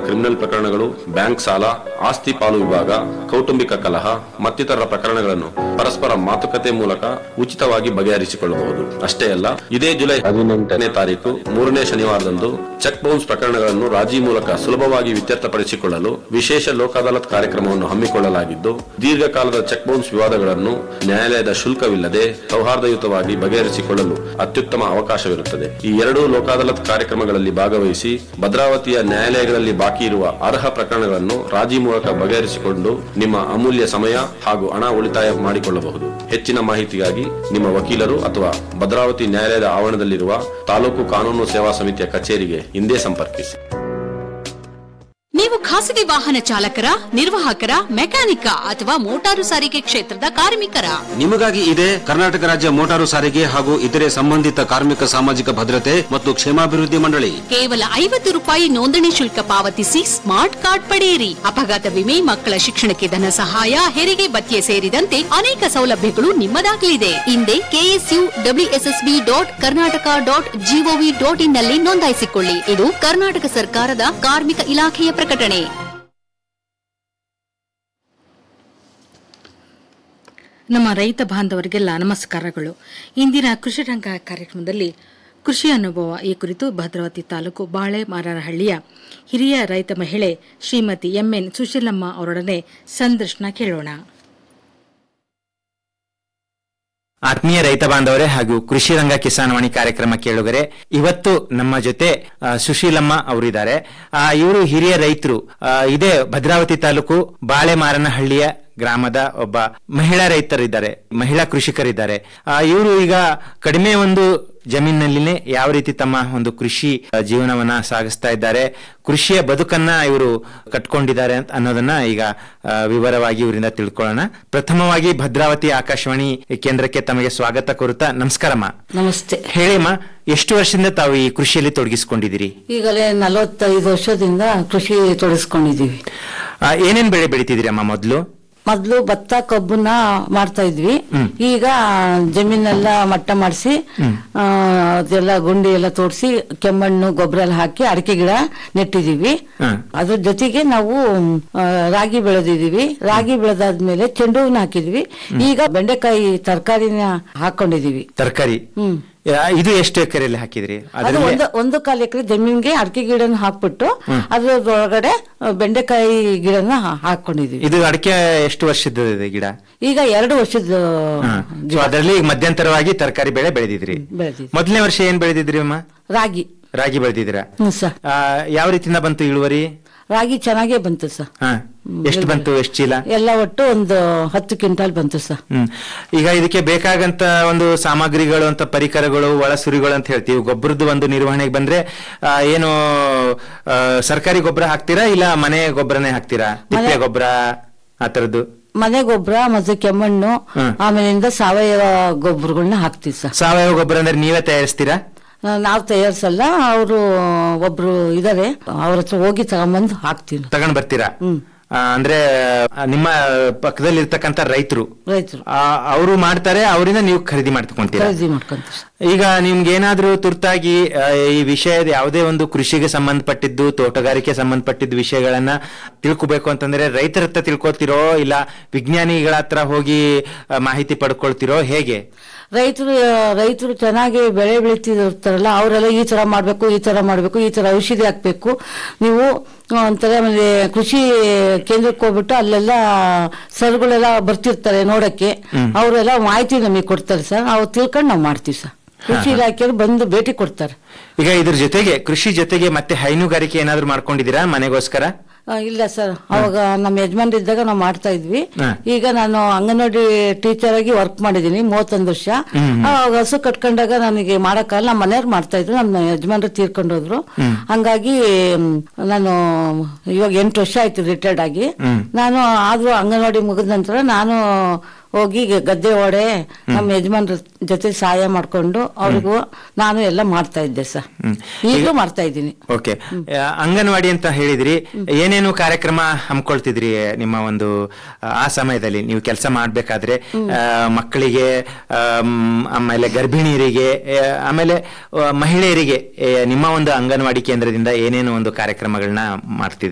Criminal ಪ್ರಕರಣಗಳು bank ಸಾಲ ಆಸ್ತಿ ಪಾಲು ವಿಭಾಗ ಕೌಟುಂಬಿಕ ಕಲಹ ಮತ್ತಿತರ ಪ್ರಕರಣಗಳನ್ನು ಪರಸ್ಪರ ಮಾತುಕತೆ ಮೂಲಕ ಉಚಿತವಾಗಿ ಬಗೆಹರಿಸಿಕೊಳ್ಳಬಹುದು ಅಷ್ಟೇ ಅಲ್ಲ ಇದೇ ಜುಲೈ ಹದಿನೆಂಟನೇ ತಾರೀಕು ಮೂರನೇ ಶನಿವಾರದಂದು ಚೆಕ್ ಬೌನ್ಸ್ ಪ್ರಕರಣಗಳನ್ನು ರಾಜಿ ಮೂಲಕ ಸುಲಭವಾಗಿ ಇತ್ಯರ್ಥಪಡಿಸಿಕೊಳ್ಳಲು ವಿಶೇಷ ಲೋಕ ಅದಾಲತ್ ಕಾರ್ಯಕ್ರಮವನ್ನು ಹಮ್ಮಿಕೊಳ್ಳಲಾಗಿದ್ದು ದೀರ್ಘಕಾಲದ ಚೆಕ್ ಬೌನ್ಸ್ ವಿವಾದಗಳನ್ನು ನ್ಯಾಯಾಲಯದ ಶುಲ್ಕವಿಲ್ಲದೆ ಸೌಹಾರ್ದಯುತವಾಗಿ ಬಗೆಹರಿಸಿಕೊಳ್ಳಲು ಅತ್ಯುತ್ತಮ ಅವಕಾಶವಿರುತ್ತದೆ ಈ ಎರಡೂ ಲೋಕಾದಾಲತ್ ಕಾರ್ಯಕ್ರಮಗಳಲ್ಲಿ ಭಾಗವಹಿಸಿ ಭದ್ರಾವತಿಯ ನ್ಯಾಯಾಲಯಗಳಲ್ಲಿ ಬಾಕಿ ಇರುವ ಅರ್ಹ ಪ್ರಕರಣಗಳನ್ನು ರಾಜಿ ಮೂಲಕ ಬಗೆಹರಿಸಿಕೊಂಡು ನಿಮ್ಮ ಅಮೂಲ್ಯ ಸಮಯ ಹಾಗೂ ಹಣ ಉಳಿತಾಯ ಮಾಡಿಕೊಳ್ಳಬಹುದು ಹೆಚ್ಚಿನ ಮಾಹಿತಿಗಾಗಿ ನಿಮ್ಮ ವಕೀಲರು ಅಥವಾ ಭದ್ರಾವತಿ ನ್ಯಾಯಾಲಯದ ಆವರಣದಲ್ಲಿರುವ ತಾಲೂಕು ಕಾನೂನು ಸೇವಾ ಸಮಿತಿಯ ಕಚೇರಿಗೆ ಹಿಂದೆ ಸಂಪರ್ಕಿಸಿ ನೀವು ಖಾಸಗಿ ವಾಹನ ಚಾಲಕರ ನಿರ್ವಾಹಕರ ಮೆಕ್ಯಾನಿಕ ಅಥವಾ ಮೋಟಾರು ಸಾರಿಗೆ ಕ್ಷೇತ್ರದ ಕಾರ್ಮಿಕರ ನಿಮಗಾಗಿ ಇದೆ ಕರ್ನಾಟಕ ರಾಜ್ಯ ಮೋಟಾರು ಸಾರಿಗೆ ಹಾಗೂ ಇತರೆ ಸಂಬಂಧಿತ ಕಾರ್ಮಿಕ ಸಾಮಾಜಿಕ ಭದ್ರತೆ ಮತ್ತು ಕ್ಷೇಮಾಭಿವೃದ್ಧಿ ಮಂಡಳಿ ಕೇವಲ ಐವತ್ತು ರೂಪಾಯಿ ನೋಂದಣಿ ಶುಲ್ಕ ಪಾವತಿಸಿ ಸ್ಮಾರ್ಟ್ ಕಾರ್ಡ್ ಪಡೆಯಿರಿ ಅಪಘಾತ ವಿಮೆ ಮಕ್ಕಳ ಶಿಕ್ಷಣಕ್ಕೆ ಧನ ಸಹಾಯ ಹೆರಿಗೆ ಭತ್ಯೆ ಸೇರಿದಂತೆ ಅನೇಕ ಸೌಲಭ್ಯಗಳು ನಿಮ್ಮದಾಗಲಿದೆ ಹಿಂದೆ KSU WSSB dot Karnataka dot GOV dot in ನಲ್ಲಿ ನೋಂದಾಯಿಸಿಕೊಳ್ಳಿ ಇದು ಕರ್ನಾಟಕ ಸರ್ಕಾರದ ಕಾರ್ಮಿಕ ಇಲಾಖೆಯ ಪ್ರಕಟಣೆ ನಮ್ಮ ರೈತ ಬಾಂಧವರಿಗೆಲ್ಲ ನಮಸ್ಕಾರಗಳು ಇಂದಿನ ಕೃಷಿ ರಂಗ ಕಾರ್ಯಕ್ರಮದಲ್ಲಿ ಕೃಷಿ ಅನುಭವ ಈ ಕುರಿತು ಭದ್ರಾವತಿ ತಾಲೂಕು ಬಾಳೆ ಮಾರನಹಳ್ಳಿಯ ಹಿರಿಯ ರೈತ ಮಹಿಳೆ ಶ್ರೀಮತಿ ಎಂಎನ್ ಸುಶೀಲಮ್ಮ ಅವರೊಡನೆ ಸಂದರ್ಶನ ಕೇಳೋಣ ಆತ್ಮೀಯ ರೈತ ಬಾಂಧವರೇ ಹಾಗೂ ಕೃಷಿ ರಂಗ ಕಿಸಾನ್ವಾಣಿ ಕಾರ್ಯಕ್ರಮ ಕೇಳುಗರೆ ಇವತ್ತು ನಮ್ಮ ಜೊತೆ ಆ, ಸುಶೀಲಮ್ಮ ಅವರಿದ್ದಾರೆ ಇವರು ಹಿರಿಯ ರೈತರು ಆ, ಇದೇ ಭದ್ರಾವತಿ ತಾಲೂಕು ಬಾಳೆಮಾರನಹಳ್ಳಿಯ ಗ್ರಾಮದ ಒಬ್ಬ ಮಹಿಳಾ ರೈತರಿದ್ದಾರೆ ಮಹಿಳಾ ಕೃಷಿಕರಿದ್ದಾರೆ ಇವರು ಈಗ ಕಡಿಮೆ ಒಂದು ಜಮೀನಿನಲ್ಲಿನೇ ಯಾವ ರೀತಿ ತಮ್ಮ ಒಂದು ಕೃಷಿ ಆ, ಜೀವನವನ್ನ ಸಾಗಿಸ್ತಾ ಇದ್ದಾರೆ ಕೃಷಿಯ ಬದುಕನ್ನ ಇವರು ಕಟ್ಕೊಂಡಿದ್ದಾರೆ ಅಂತ ಅನ್ನೋದನ್ನ ಈಗ ಆ, ವಿವರವಾಗಿ ಇವರಿಂದ ತಿಳ್ಕೊಳ್ಳೋಣ ಪ್ರಥಮವಾಗಿ ಭದ್ರಾವತಿ ಆಕಾಶವಾಣಿ ಕೇಂದ್ರಕ್ಕೆ ತಮಗೆ ಸ್ವಾಗತ ಕೋರುತ್ತಾ ನಮಸ್ಕಾರಮ್ಮ ನಮಸ್ತೆ ಹೇಳಿಮ್ಮ ಎಷ್ಟು ವರ್ಷದಿಂದ ತಾವು ಈ ಕೃಷಿಯಲ್ಲಿ ತೊಡಗಿಸಿಕೊಂಡಿದ್ದೀರಿ ಈಗಲೇ ನಲವತ್ತೈದು ವರ್ಷದಿಂದ ಕೃಷಿ ತೊಡಗಿಸ್ಕೊಂಡಿದ್ದೀವಿ ಆ, ಏನೇನ್ ಬೆಳೆ ಬೆಳಿತಿದ್ದೀರಿ ಅಮ್ಮ ಮೊದಲು ಮೊದ್ಲು ಭತ್ತ ಕಬ್ಬನ್ನ ಮಾಡ್ತಾ ಇದ್ವಿ ಈಗ ಜಮೀನೆಲ್ಲ ಮಟ್ಟ ಮಾಡಿಸಿ ಅದೆಲ್ಲ ಗುಂಡಿ ಎಲ್ಲ ತೋಡಿಸಿ ಕೆಮ್ಮಣ್ಣು ಗೊಬ್ಬರ ಎಲ್ಲ ಹಾಕಿ ಅಡಿಕೆ ಗಿಡ ನೆಟ್ಟಿದೀವಿ ಹ್ಮ್. ಅದ್ರ ಜೊತೆಗೆ ನಾವು ಆ, ರಾಗಿ ಬೆಳೆದಿದೀವಿ ರಾಗಿ ಬೆಳೆದಾದ್ಮೇಲೆ ಚೆಂಡು ಹೂವಿನ ಹಾಕಿದ್ವಿ ಈಗ ಬೆಂಡೆಕಾಯಿ ತರಕಾರಿನ ಹಾಕೊಂಡಿದೀವಿ ತರಕಾರಿ ಹ್ಮ್ ಇದು ಎಷ್ಟು ಎಕರೆಯಲ್ಲಿ ಹಾಕಿದ್ರಿ ಅದು ಅದರಲ್ಲಿ ಒಂದು ಒಂದು ಕಾಲು ಎಕರೆ ಜಮೀನ್ಗೆ ಅಡಿಕೆ ಗಿಡನ ಹಾಕ್ಬಿಟ್ಟು ಅದ್ರೊಳಗಡೆ ಬೆಂಡೆಕಾಯಿ ಗಿಡನ ಹಾ- ಹಾಕೊಂಡಿದೀವಿ ಇದು ಅಡಿಕೆ ಎಷ್ಟು ವರ್ಷದ ಇದೆ ಗಿಡ ಈಗ ಎರಡು ವರ್ಷದ ಸೊ ಅದರಲ್ಲಿ ಮಧ್ಯಂತರವಾಗಿ ತರಕಾರಿ ಬೆಳೆ ಬೆಳೆದಿದ್ರಿ ಬೆಳೆದಿದ್ವಿ ಮೊದಲನೇ ವರ್ಷ ಏನ್ ಬೆಳೆದಿದ್ರಿ ಅಮ್ಮ ರಾಗಿ ರಾಗಿ ಬೆಳೆದಿದ್ದೀರಾ ಹ್ಮ್ ಸರ್ ಆ, ಯಾವ ರೀತಿಯಿಂದ ಬಂತು ಇಳುವರಿ ರಾಗಿ ಚೆನ್ನಾಗೇ ಬಂತು ಸರ್ ಹಾ ಎಷ್ಟು ಬಂತು ಎಷ್ಟು ಚೀಲ ಎಲ್ಲ ಒಟ್ಟು ಒಂದು ಹತ್ತು ಕ್ವಿಂಟಾಲ್ ಬಂತು ಸರ್ ಹ್ಮ್ ಈಗ ಇದಕ್ಕೆ ಬೇಕಾಗಂತ ಒಂದು ಸಾಮಗ್ರಿಗಳು ಅಂತ ಪರಿಕರಗಳು ಒಳಸುರಿಗಳು ಅಂತ ಹೇಳ್ತೀವಿ ಗೊಬ್ಬರದ್ದು ಒಂದು ನಿರ್ವಹಣೆಗೆ ಬಂದ್ರೆ ಆ, ಏನು ಆ, ಸರ್ಕಾರಿ ಗೊಬ್ಬರ ಹಾಕ್ತೀರಾ ಇಲ್ಲ ಮನೆ ಗೊಬ್ಬರನೇ ಹಾಕ್ತೀರಾ ತಿಪ್ಪೆ ಗೊಬ್ಬರ ಆ ತರದ್ದು ಮನೆ ಗೊಬ್ಬರ ಮತ್ತೆ ಕೆಮ್ಮಣ್ಣು ಹ್ಮ್. ಆಮೇಲಿಂದ ಸಾವಯವ ಗೊಬ್ಬರಗಳನ್ನ ಹಾಕ್ತಿವಿ ಸರ್ ಸಾವಯವ ಗೊಬ್ಬರ ಅಂದ್ರೆ ನೀವೇ ತಯಾರಿಸ್ತೀರಾ ನಾವು ತಯಾರಿಸಲ್ಲ ಅವರು ಒಬ್ರು ಇದಾರೆ ಅವ್ರ ಹತ್ರ ಹೋಗಿ ತಗೊಂಬಂದು ಹಾಕ್ತೀವಿ ನಾವು. ತಗೊಂಡ್ ಬರ್ತೀರಾ ಆ, ಅಂದ್ರೆ ಆ, ನಿಮ್ಮ ಪಕ್ಕದಲ್ಲಿ ಇರ್ತಕ್ಕಂತ ರೈತರು ರೈತರು ಅವರು ಮಾಡ್ತಾರೆ ಅವರಿಂದ ನೀವು ಖರೀದಿ ಮಾಡ್ಕೊಂತೀರಾ ಖರೀದಿ ಮಾಡ್ಕೊಂತೀವಿ ಸರ್. ಈಗ ನಿಮ್ಗೆ ಏನಾದ್ರೂ ತುರ್ತಾಗಿ ಆ, ಈ ವಿಷಯದ ಯಾವುದೇ ಒಂದು ಕೃಷಿಗೆ ಸಂಬಂಧಪಟ್ಟಿದ್ದು ತೋಟಗಾರಿಕೆ ಸಂಬಂಧಪಟ್ಟಿದ್ದು ವಿಷಯಗಳನ್ನ ತಿಳ್ಕೊಬೇಕು ಅಂತಂದ್ರೆ ರೈತರ ಹತ್ರ ತಿಳ್ಕೊತಿರೋ ಇಲ್ಲ ವಿಜ್ಞಾನಿಗಳ ಹತ್ರ ಹೋಗಿ ಆ, ಮಾಹಿತಿ ಪಡ್ಕೊಳ್ತಿರೋ ಹೇಗೆ ರೈತರು ರೈತರು ಚೆನ್ನಾಗಿ ಬೆಳೆ ಬೆಳೀತಿರ್ತಾರಲ್ಲ ಅವರೆಲ್ಲ ಈ ತರ ಮಾಡ್ಬೇಕು ಈ ತರ ಮಾಡ್ಬೇಕು ಈ ತರ ಔಷಧಿ ಹಾಕ್ಬೇಕು ನೀವು ಆ, ಅಂತಾರೆ ಆಮೇಲೆ ಕೃಷಿ ಕೇಂದ್ರಕ್ಕೆ ಹೋಗ್ಬಿಟ್ಟು ಅಲ್ಲೆಲ್ಲ ಸರ್ಗಳೆಲ್ಲ ಬರ್ತಿರ್ತಾರೆ ನೋಡಕ್ಕೆ ಅವರೆಲ್ಲ ಮಾಹಿತಿ ನಮಗೆ ಕೊಡ್ತಾರೆ ಸರ್ ನಾವು ತಿಳ್ಕೊಂಡು ನಾವು ಮಾಡ್ತೀವಿ ಸರ್ ಕೃಷಿ ಇಲಾಖೆಯವರು ಬಂದು ಭೇಟಿ ಕೊಡ್ತಾರೆ ಈಗ ಇದ್ರ ಜೊತೆಗೆ ಕೃಷಿ ಜೊತೆಗೆ ಮತ್ತೆ ಹೈನುಗಾರಿಕೆ ಏನಾದ್ರು ಮಾಡ್ಕೊಂಡಿದ್ದೀರಾ ಮನೆಗೋಸ್ಕರ ಆ, ಇಲ್ಲ ಸರ್ ಅವಾಗ ನಮ್ಮ ಯಜಮಾನ್ರು ಇದ್ದಾಗ ನಾವು ಮಾಡ್ತಾ ಇದ್ವಿ ಹಾ. ಈಗ ನಾನು ಅಂಗನವಾಡಿ ಟೀಚರ್ ಆಗಿ ವರ್ಕ್ ಮಾಡಿದ್ದೀನಿ ಮೂವತ್ತೊಂದು ವರ್ಷ ಅವಾಗ ಹಸು ಕಟ್ಕೊಂಡಾಗ ನನಗೆ ಮಾಡಕ್ಕಾಗಲ್ಲ ನಮ್ಮ ಮನೆಯವ್ರು ಮಾಡ್ತಾ ಇದ್ರು ನಮ್ಮ ಯಜಮಾನ್ರು ತೀರ್ಕೊಂಡೋದ್ರು ಹಂಗಾಗಿ ಮ್, ನಾನು ಇವಾಗ ಎಂಟು ವರ್ಷ ಆಯ್ತು ರಿಟೈರ್ಡ್ ಆಗಿ ನಾನು ಆದ್ರೂ ಅಂಗನವಾಡಿ ಮುಗಿದ ನಂತರ ನಾನು ಹೋಗಿ ಗ- ಗದ್ದೆ ಓಡೆ ನಮ್ಮ ಯಜಮಾನ್ರ ಜೊತೆ ಸಹಾಯ ಮಾಡ್ಕೊಂಡು ಅವ್ರಿಗೂ ನಾನು ಎಲ್ಲ ಮಾಡ್ತಾ ಇದ್ದೆ ಸರ್ ಈಗಲೂ ಮಾಡ್ತಾ ಇದ್ದೀನಿ ಓಕೆ ಅಂಗನವಾಡಿ ಅಂತ ಹೇಳಿದ್ರಿ ಏನೇನು ಕಾರ್ಯಕ್ರಮ ಹಮ್ಮಿಕೊಳ್ತಿದ್ರಿ ನಿಮ್ಮ ಒಂದು ಆ, ಆ ಸಮಯದಲ್ಲಿ ನೀವು ಕೆಲಸ ಮಾಡ್ಬೇಕಾದ್ರೆ ಆ, ಮಕ್ಕಳಿಗೆ ಆಮ್, ಆಮೇಲೆ ಗರ್ಭಿಣಿಯರಿಗೆ ಆ, ಆಮೇಲೆ ಆ, ಮಹಿಳೆಯರಿಗೆ ಆ, ನಿಮ್ಮ ಒಂದು ಅಂಗನವಾಡಿ ಕೇಂದ್ರದಿಂದ ಏನೇನು ಒಂದು ಕಾರ್ಯಕ್ರಮಗಳನ್ನ ಮಾಡ್ತಿದ್ರಿ